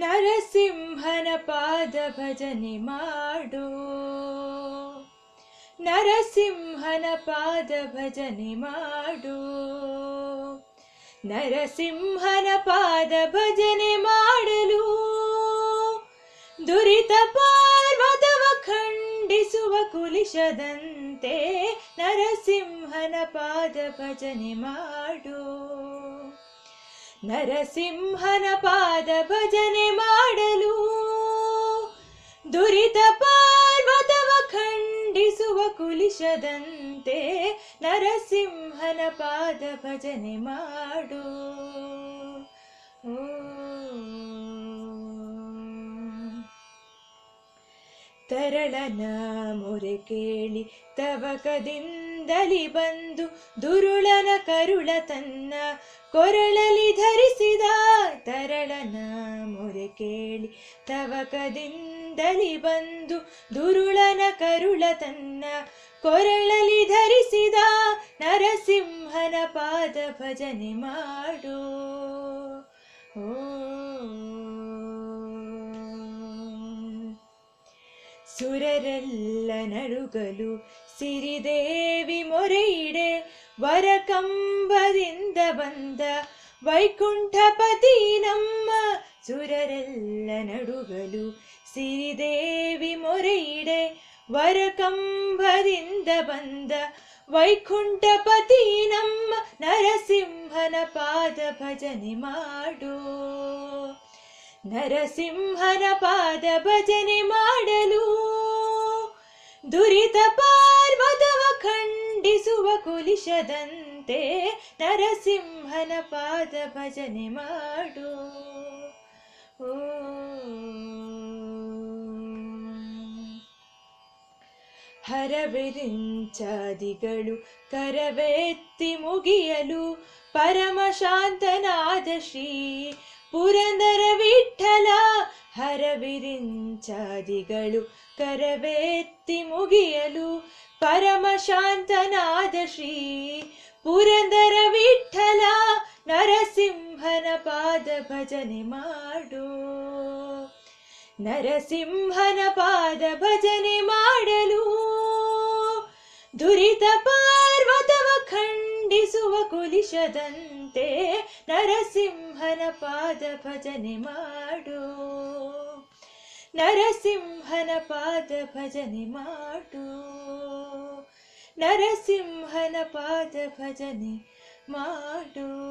ನರಸಿಂಹನ ಪಾದ ಭಜನೆ ಮಾಡು ನರಸಿಂಹನ ಪಾದ ಭಜನೆ ಮಾಡು ನರಸಿಂಹನ ಪಾದ ಭಜನೆ ಮಾಡಲು ದುರಿತ ಪಾರ್ವತವ ಖಂಡಿಸುವ ಕುಲಿಶದಂತೆ ನರಸಿಂಹನ ಪಾದ ಭಜನೆ ಮಾಡು ನರಸಿಂಹನ ಪಾದ ಭಜನೆ ಮಾಡಲು ದುರಿತ ಪಾರ್ವತವ ಖಂಡಿಸುವ ಕುಲಿಶದಂತೆ ನರಸಿಂಹನ ಪಾದ ಭಜನೆ ಮಾಡು ಓ ತರಳನ ಮೊರೆ ಕೇಳಿ ತವಕದಿಂದಲಿ ಬಂದು ದುರುಳನ ಕರುಳ ತನ್ನ ಕೊರಳಲಿ ಧರಿಸಿದ ತರಳನ ಮೊರೆ ಕೇಳಿ ತವಕದಿಂದಲಿ ಬಂದು ದುರುಳನ ಕರುಳ ತನ್ನ ಕೊರಳಲಿ ಧರಿಸಿದ ನರಸಿಂಹನ ಪಾದ ಭಜನೆ ಮಾಡು ಓ ಸುರರೆಲ್ಲ ನಡುಗಲು ಸಿರಿದೇವಿ ಮೊರೆಯಿಡೆ ವರ ಕಂಬದಿಂದ ಬಂದ ವೈಕುಂಠಪತಿ ನಮ್ಮ ಸುರರೆಲ್ಲ ನಡುಗಲು ಸಿರಿದೇವಿ ಮೊರೆಯಿಡೆ ವರ ಕಂಬದಿಂದ ಬಂದ ವೈಕುಂಠಪತಿ ನಮ್ಮ ನರಸಿಂಹನ ಪಾದ ಭಜನೆ ಮಾಡು ನರಸಿಂಹನ ಪಾದ ಭಜನೆ ಮಾಡಲು ದುರಿತ ಪಾರ್ವತವ ಖಂಡಿಸುವ ಕುಲಿಶದಂತೆ ನರಸಿಂಹನ ಪಾದ ಭಜನೆ ಮಾಡು ಓ ಹರವಿರಿಂಚಾದಿಗಳು ಕರವೆತ್ತಿ ಮುಗಿಯಲು ಪರಮಶಾಂತನಾದ ಶ್ರೀ ಪುರಂದರ ವಿಠಲ ಹರವಿರಿಂಚಾದಿಗಳು ಕರವೆತ್ತಿ ಮುಗಿಯಲು ಪರಮಶಾಂತನಾದ ಶ್ರೀ ಪುರಂದರ ವಿಠಲ ನರಸಿಂಹನ ಪಾದ ಭಜನೆ ಮಾಡು ನರಸಿಂಹನ ಪಾದ ಭಜನೆ ಮಾಡಲು ದುರಿತ ಪಾರ್ವತವ ಖಂಡಿಸುವ ಕುಲಿಶದಂತೆ ನರಸಿಂಹನ ಪಾದ ಭಜನೆ ಮಾಡು ನರಸಿಂಹನ ಪಾದ ಭಜನೆ ಮಾಡು ನರಸಿಂಹನ ಪಾದ ಭಜನೆ ಮಾಡು